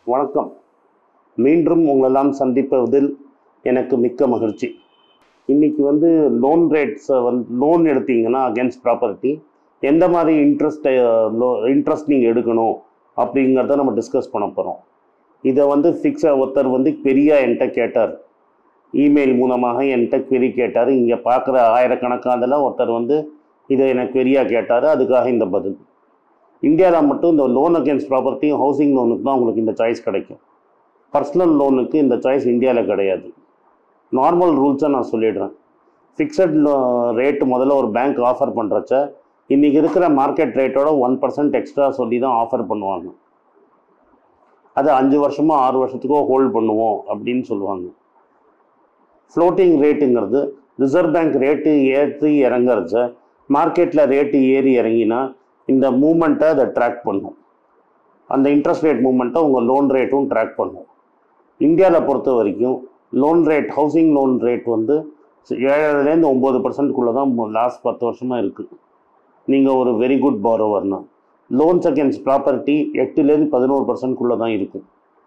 வணக்கம் மீண்டும் உங்களெல்லாம் சந்திப்பதில் எனக்கு மிக்க மகிழ்ச்சி இன்னைக்கு வந்து லோன் ரேட்ஸை வந்து லோன் எடுத்தீங்கன்னா அகேன்ஸ்ட் ப்ராப்பர்ட்டி எந்த மாதிரி இன்ட்ரெஸ்ட் லோ இன்ட்ரெஸ்ட் நீங்கள் எடுக்கணும் அப்படிங்கிறத நம்ம டிஸ்கஸ் பண்ண போகிறோம் இதை வந்து ஃபிக்ஸாக ஒருத்தர் வந்து பெரிய என்கிட்ட கேட்டார் இமெயில் மூலமாக என்கிட்ட query கேட்டார் இங்கே பார்க்குற ஆயிரக்கணக்கானதில் ஒருத்தர் வந்து இதை எனக்கு query-ஆ கேட்டார் அதுக்காக இந்த பதில் இந்தியாவில் மட்டும் இந்த லோன் அகேன்ஸ்ட் ப்ராப்பர்ட்டியும் ஹவுசிங் லோனுக்கு தான் உங்களுக்கு இந்த சாய்ஸ் கிடைக்கும் பர்சனல் லோனுக்கு இந்த சாய்ஸ் இந்தியாவில் கிடையாது நார்மல் ரூல்ஸை நான் சொல்லிடுறேன் ஃபிக்ஸட் ரேட்டு முதல்ல ஒரு பேங்க் ஆஃபர் பண்ணுறச்ச இன்றைக்கி இருக்கிற மார்க்கெட் ரேட்டோட ஒன் பர்சன்ட் எக்ஸ்ட்ரா சொல்லி தான் ஆஃபர் பண்ணுவாங்க அது அஞ்சு வருஷமோ ஆறு வருஷத்துக்கோ ஹோல்ட் பண்ணுவோம் அப்படின்னு சொல்லுவாங்க ஃப்ளோட்டிங் ரேட்டுங்கிறது ரிசர்வ் பேங்க் ரேட்டு ஏற்றி இறங்குறச்ச மார்க்கெட்டில் ரேட்டு ஏறி இறங்கினா இந்த மூமெண்ட்டை அதை ட்ராக் பண்ணும் அந்த இன்ட்ரெஸ்ட் ரேட் மூமெண்ட்டை உங்கள் லோன் ரேட்டும் ட்ராக் பண்ணும் இந்தியாவில் பொறுத்த வரைக்கும் loan rate housing loan rate வந்து ஏழரைலேருந்து ஒம்பது பர்சன்ட்குள்ளே தான் லாஸ்ட் பத்து வருஷமாக இருக்குது நீங்கள் ஒரு வெரி குட் பாரோவர்னா லோன்ஸ் அகேன்ஸ்ட் ப்ராப்பர்ட்டி எட்டுலேருந்து பதினோரு பர்சன்ட்குள்ளே தான் இருக்குது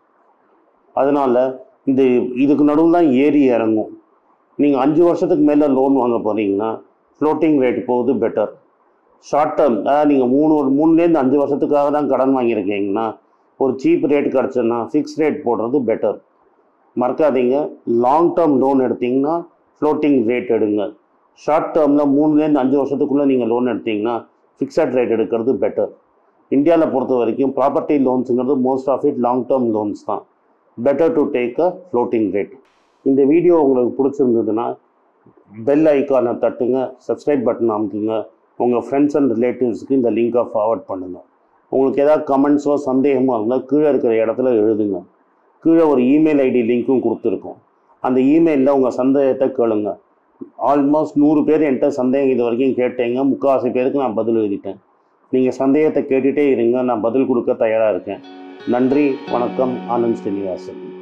அதனால் இந்த இதுக்கு நடுவில் தான் ஏறி இறங்கும் நீங்கள் அஞ்சு வருஷத்துக்கு மேலே லோன் வாங்க போகிறீங்கன்னா ஃப்ளோட்டிங் ரேட் போகுது பெட்டர் ஷார்ட் டேர்ம் அதாவது நீங்கள் மூணு ஒரு மூணுலேருந்து அஞ்சு வருஷத்துக்காக தான் கடன் வாங்கியிருக்கீங்கன்னா ஒரு சீப் ரேட் கிடச்சுன்னா ஃபிக்ஸ் ரேட் போடுறது பெட்டர் மறக்காதீங்க லாங் டேர்ம் லோன் எடுத்தீங்கன்னா ஃப்ளோட்டிங் ரேட் எடுங்க ஷார்ட் டேர்மில் மூணுலேருந்து அஞ்சு வருஷத்துக்குள்ளே நீங்கள் லோன் எடுத்தீங்கன்னா ஃபிக்ஸட் ரேட் எடுக்கிறது பெட்டர் இந்தியாவில் பொறுத்த வரைக்கும் ப்ராப்பர்ட்டி லோன்ஸுங்கிறது most of it long term loans தான் better to take a floating rate இந்த வீடியோ உங்களுக்கு பிடிச்சிருந்ததுன்னா பெல் ஐக்கானை தட்டுங்க சப்ஸ்கிரைப் பட்டன் அமுக்குங்க உங்கள் ஃப்ரெண்ட்ஸ் அண்ட் ரிலேட்டிவ்ஸ்க்கு இந்த லிங்கை ஃபார்வர்ட் பண்ணுங்கள் உங்களுக்கு ஏதாவது கமெண்ட்ஸோ சந்தேகமோ இருந்தால் கீழே இருக்கிற இடத்துல எழுதுங்க கீழே ஒரு இமெயில் ஐடி லிங்க்கும் கொடுத்துருக்கோம் அந்த இமெயிலில் உங்கள் சந்தேகத்தை கேளுங்க ஆல்மோஸ்ட் நூறு பேர் என்கிட்ட சந்தேகம் இது வரைக்கும் கேட்டீங்க முக்கால்வாசி பேருக்கு நான் பதில் எழுதிட்டேன் நீங்கள் சந்தேகத்தை கேட்டுகிட்டே இருங்க நான் பதில் கொடுக்க தயாராக இருக்கேன் நன்றி வணக்கம் ஆனந்த் ஸ்ரீனிவாசன்